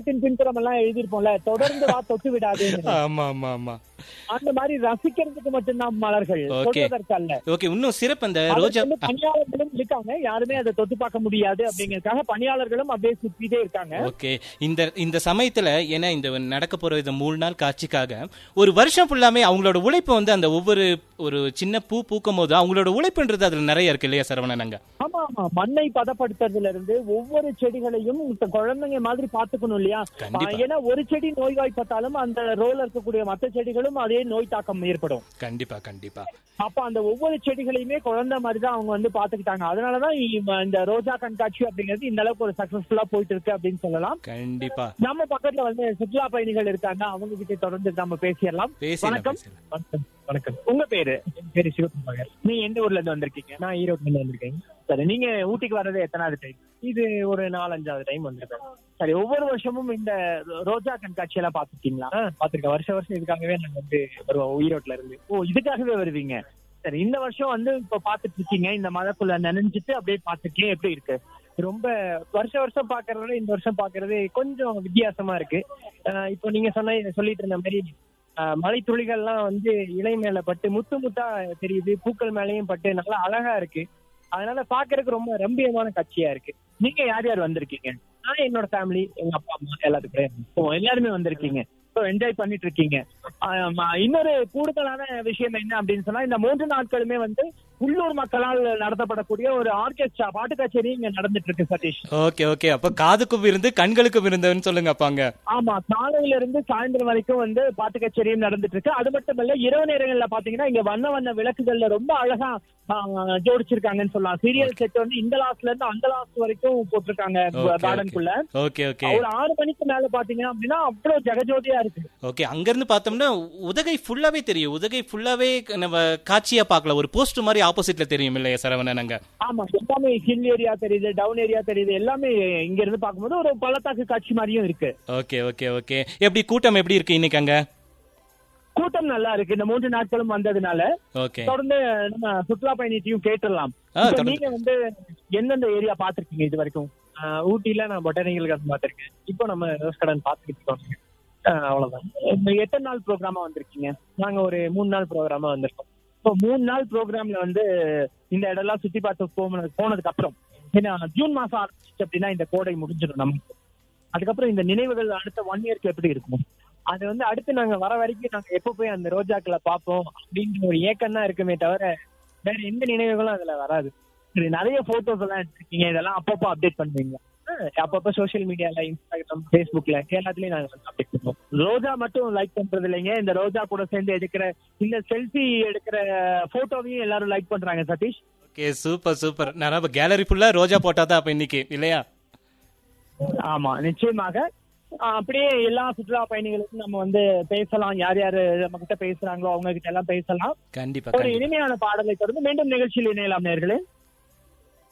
புறத்தின் பின்புறம் எல்லாம் எழுதியிருப்போம்ல தொடர்ந்து வா தொட்டு விடாதேன்னு ஆமா ஆமா ஆமா அந்த மாதிரி ரசிக்கிறதுக்கு மட்டும்தான் மலர்கள் Okay. சொல்வதற்கு அல்ல ஓகே இன்னும் சிறப்பு அந்த அதுக்கு ரோஜா வந்து பணியாளர்களும் இருக்காங்க யாருமே அதை தொட்டு பார்க்க முடியாது அப்படிங்கறதுக்காக பணியாளர்களும் அப்படியே சுத்திட்டே இருக்காங்க ஓகே இந்த இந்த சமயத்துல ஏன்னா இந்த நடக்க போற இந்த மூணு நாள் காட்சிக்காக ஒரு வருஷம் ஃபுல்லாமே அவங்களோட உழைப்பு வந்து அந்த ஒவ்வொரு ஒரு சின்ன பூ பூக்கும் போது அவங்களோட உழைப்புன்றது அதுல நிறைய இருக்கு இல்லையா சரவணன் ஆமா ஆமா மண்ணை பதப்படுத்துறதுல இருந்து ஒவ்வொரு செடிகளையும் இப்ப குழந்தைங்க மாதிரி பாத்துக்கணும் இல்லையா கண்டிப்பா. ஆஹ் ஏன்னா ஒரு செடி நோய்வாய்ப்பட்டாலும் அந்த ரோல இருக்கக்கூடிய மத்த செடிகளும் அதே நோய் தாக்கம் ஏற்படும் கண்டிப்பா கண்டிப்பா அப்ப அந்த ஒவ்வொரு செடிகளையுமே குழந்தை மாதிரி தான் அவங்க வந்து பாத்துக்கிட்டாங்க அதனாலதான் இ- இந்த ரோஜா கண்காட்சி அப்படிங்கிறது இந்த அளவுக்கு ஒரு சக்சஸ்ஃபுல்லா போயிட்டு இருக்கு அப்படின்னு சொல்லலாம் கண்டிப்பா நம்ம பக்கத்துல வந்து சுற்றுலா பயணிகள் இருக்காங்க அவங்க கிட்ட தொடர்ந்து நம்ம பேசிடலாம் பேசிடலாம் வணக்கம் பேசிடலாம் வணக்கம் வணக்கம் உங்க பேரு என் பேரு சிவகுமார் நீங்க எந்த ஊர்ல இருந்து வந்திருக்கீங்க நான் ஈரோட்ல இருந்து வந்திருக்கேன் சரி நீங்க ஊட்டிக்கு வர்றது எத்தனாவது டைம் இது ஒரு நாலஞ்சாவது டைம் வந்திருக்கேன் சரி ஒவ்வொரு வருஷமும் இந்த ரோஜா கண்காட்சி எல்லாம் பாத்துருக்கீங்களா பாத்திருக்கேன் வருஷம் வருஷம் இதுக்காகவே நாங்க வந்து வருவோம் ஈரோட்ல இருந்து ஓ இதுக்காகவே வருவீங்க சரி இந்த வருஷம் வந்து இப்ப பாத்துட்டு இருக்கீங்க இந்த மழைக்குள்ள நனைஞ்சிட்டு அப்படியே பாத்துருக்கேன் எப்படி இருக்கு ரொம்ப வருஷம் வருஷம் பாக்குறத விட இந்த வருஷம் பாக்குறது கொஞ்சம் வித்தியாசமா இருக்கு அஹ் இப்போ நீங்க சொன்ன சொல்லிட்டு இருந்த மாதிரி அஹ் மலை துளிகள்லாம் வந்து இலை மேல பட்டு முத்து முத்தா தெரியுது பூக்கள் மேலயும் பட்டு நல்லா அழகா இருக்கு அதனால பாக்குறதுக்கு ரொம்ப ரம்பியமான காட்சியா இருக்கு நீங்க யார் யார் வந்திருக்கீங்க நான் என்னோட ஃபேமிலி எங்க அப்பா அம்மா எல்லாத்துக்கும் ஓ எல்லாருமே வந்திருக்கீங்க என்ஜாய் பண்ணிட்டு இருக்கீங்க ஆமா, இன்னொரு கூடுதலான விஷயம் என்ன அப்படின்னு சொன்னா இந்த மூன்று நாட்களுமே வந்து உள்ளூர் மக்களால் நடத்தப்படக்கூடிய ஒரு ஆர்கெஸ்ட்ரா பாட்டு கச்சேரி இங்க நடந்துட்டு இருக்கு சதீஷ் ஓகே ஓகே அப்ப காதுக்கும் விருந்து கண்களுக்கும் விருந்துன்னு சொல்லுங்க அப்பாங்க ஆமா காலையில இருந்து சாயந்தரம் வரைக்கும் வந்து பாட்டு கச்சேரியும் நடந்துட்டு இருக்கு அது மட்டும் இல்ல இரவு நேரங்கள்ல பாத்தீங்கன்னா இங்க வண்ண வண்ண விளக்குகள்ல ரொம்ப அழகா ஆ, ஜோடிச்சிருக்காங்கன்னு சொல்லலாம் சீரியல் செட் வந்து இந்த லாஸ்ட்ல இருந்து அந்த லாஸ்ட் வரைக்கும் போட்டிருக்காங்க Okay, கார்டனுக்குள்ள ஓகே ஓகே ஒரு ஆறு மணிக்கு மேல பாத்தீங்க அப்படின்னா அவ்வளவு ஜெகஜோதியா இருக்கு ஓகே அங்க இருந்து பார்த்தோம்னா உதகை ஃபுல்லாவே தெரியும் உதகை ஃபுல்லாவே நம்ம காட்சியா பார்க்கல ஒரு போஸ்ட் மாதிரி ஆப்போசிட்ல தெரியும் இல்லையா சரவணன் அங்க ஆமா எல்லாமே ஹில் ஏரியா தெரியுது டவுன் ஏரியா தெரியுது எல்லாமே இங்க இருந்து பார்க்கும்போது ஒரு பள்ளத்தாக்கு காட்சி மாதிரியும் இருக்கு ஓகே ஓகே ஓகே எப்படி கூட்டம் எப்படி இருக்கு இன்னைக்கு அங்க கூட்டம் நல்லா இருக்கு இந்த மூன்று நாட்களும் வந்ததுனால ஓகே தொடர்ந்து நம்ம சுற்றுலா பயணியத்தையும் கேட்டுடலாம் ஆ, இப்ப தொடர்ந்து. நீங்க வந்து எந்தெந்த ஏரியா பாத்திருக்கீங்க இது வரைக்கும் ஆஹ் ஊட்டியில நான் பொட்டானிக்கல் கார்டன் பார்த்திருக்கேன் இப்போ நம்ம ரோஸ் கார்டன் பார்த்துக்கிட்டு இருக்கோம் ஆஹ் அவ்வளவுதான் இப்ப எத்தனை நாள் ப்ரோக்ராமா வந்திருக்கீங்க நாங்க ஒரு மூணு நாள் ப்ரோக்ராமா வந்திருக்கோம் இப்போ மூணு நாள் ப்ரோக்ராம்ல வந்து இந்த இடம்லாம் சுத்தி பார்த்து போனது போனதுக்கு அப்புறம் ஏன்னா ஜூன் மாசம் ஆரம்பிச்சு அப்படின்னா இந்த கோடை முடிஞ்சிடும் நமக்கு அதுக்கப்புறம் இந்த நினைவுகள் அடுத்த ஒன் இயர்க்கு எப்படி இருக்கும் அது வந்து அடுத்து நாங்க வர வரைக்கும் நாங்க எப்ப போய் அந்த ரோஜாக்களை பார்ப்போம் அப்படின்ற ஒரு ஏக்கம் தான் இருக்குமே தவிர வேற எந்த நினைவுகளும் அதுல வராது சரி நிறைய போட்டோஸ் எல்லாம் எடுத்திருக்கீங்க இதெல்லாம் அப்பப்போ அப்டேட் பண்ணுவீங்க ஆஹ் அப்பப்ப சோஷியல் மீடியால இன்ஸ்டாகிராம் ஃபேஸ்புக்ல எல்லாத்துலயும் நாங்க வந்து அப்டேட் பண்ணுவோம் ரோஜா மட்டும் லைக் பண்றது இல்லைங்க இந்த ரோஜா கூட சேர்ந்து எடுக்கிற இந்த செல்ஃபி எடுக்கிற போட்டோவையும் எல்லாரும் லைக் பண்றாங்க சதீஷ் ஓகே சூப்பர் சூப்பர் நான் கேலரி ஃபுல்லா ரோஜா போட்டாதான் அப்ப இன்னைக்கு இல்லையா ஆமா நிச்சயமாக ஆஹ் அப்படியே எல்லா சுற்றுலா பயணிகளுக்கும் நம்ம வந்து பேசலாம் யார் யாரு நம்ம கிட்ட பேசுறாங்களோ அவங்க கிட்ட எல்லாம் பேசலாம் கண்டிப்பா ஒரு கண்டிப்பா இனிமையான பாடலை தொடர்ந்து மீண்டும் நிகழ்ச்சியில் இணையலாம் நேர்களே